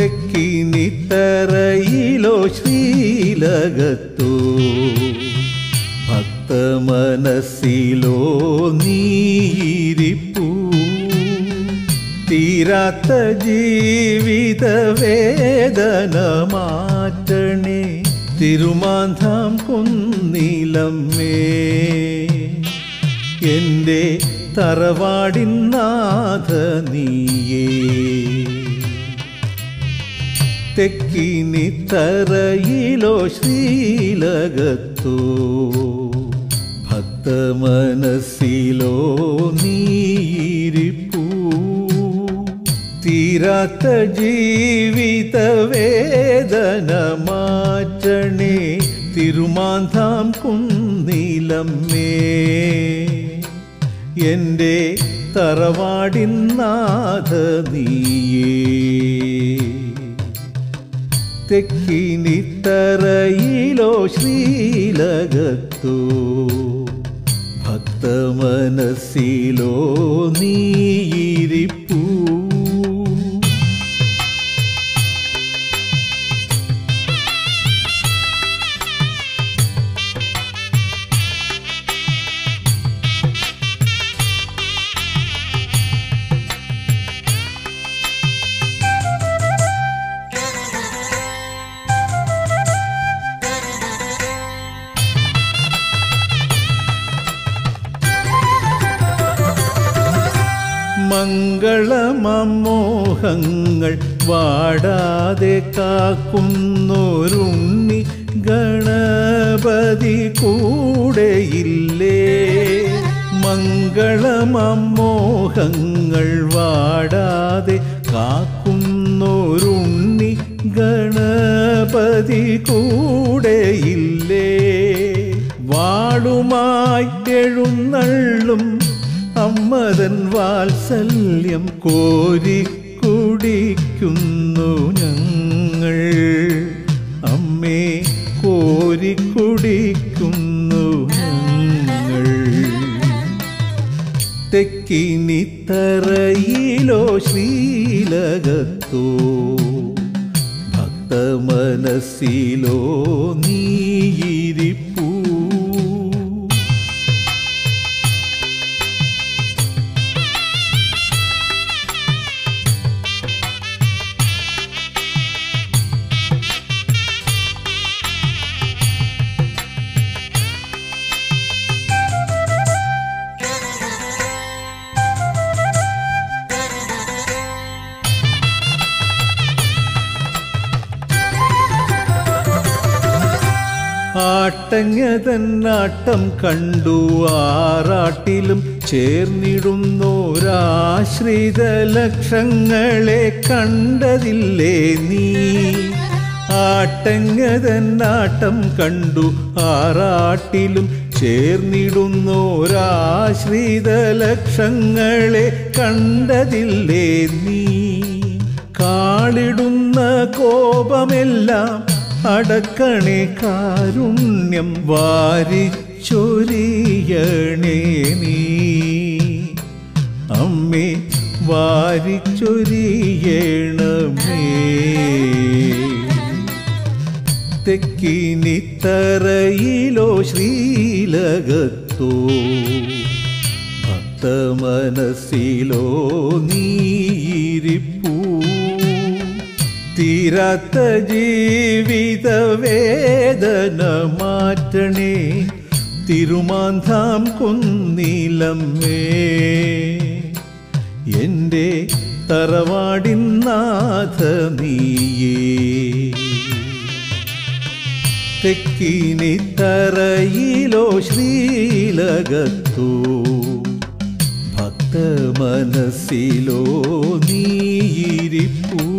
തെക്കിനിത്തറയിലോ ശ്രീലകത്തോ ഭക്തമനസ്സിലോ നീരിപ്പൂ തീരാത്ത ജീവിത വേദന മാറ്റണേ തിരുമാന്താം കുന്നിലമ്മേ എൻ്റെ തറവാടിൻ നാഥ നീയേ തെക്കിനിത്തറയിലോ ശ്രീലകത്തോ ഭക്തമനസ്സിലോ നീരിപ്പൂ തീരാത്ത ജീവിത വേദന മാറ്റണേ തിരുമാന്താം കുന്നിലമ്മേ എൻ്റെ തറവാടിൻ നാഥ നീയേ തെക്കിനിത്തറയിലോ ശ്രീലകത്തോ ഭക്തമനസ്സിലോ നീരിപ്പൂ മംഗളമോഹങ്ങൾ വാടാതെ കാക്കുന്നൊരുണ്ണി ഗണപതി കൂടെയില്ലേ മംഗളമോഹങ്ങൾ വാടാതെ കാക്കുന്നൊരുണ്ണി ഗണപതി കൂടെയില്ലേ വാളുമായി എഴുന്നള്ളും അമ്മതൻ വാത്സല്യം കോരിക്കുടിക്കുന്നു ഞങ്ങൾ അമ്മേ കോരിക്കുടിക്കുന്നു ഞങ്ങൾ തെക്കിനിത്തറയിലോ ശ്രീലകത്തോ ഭക്തമനസ്സിലോ നീയിരിപ്പൂ ആട്ടങ്ങതന്നാട്ടം കണ്ടു ആറാട്ടിലും ചേർന്നിടുന്നോരാശ്രിത ലക്ഷങ്ങളെ കണ്ടതില്ലേ നീ ആട്ടങ്ങതന്നാട്ടം കണ്ടു ആറാട്ടിലും ചേർന്നിടുന്നോരാശ്രിത ലക്ഷങ്ങളെ കണ്ടതില്ലേ നീ കാളിടുന്ന കോപമെല്ലാം അടക്കണേ കാരുണ്യം വാരിച്ചൊരിയണേ നീ അമ്മേ വാരിച്ചൊരിയണമേ തെക്കിനിത്തറയിലോ ശ്രീലകത്തോ ഭക്തമനസ്സിലോ നീരിപ്പൂ തീരാത്ത ജീവിത വേദന മാറ്റണേ തിരുമാന്താം കുന്നിലമ്മേ എൻ്റെ തറവാടിൻ നാഥ നീയേ തെക്കിനിത്തറയിലോ ശ്രീലകത്തോ ഭക്തമനസ്സിലോ നീയിരിപ്പൂ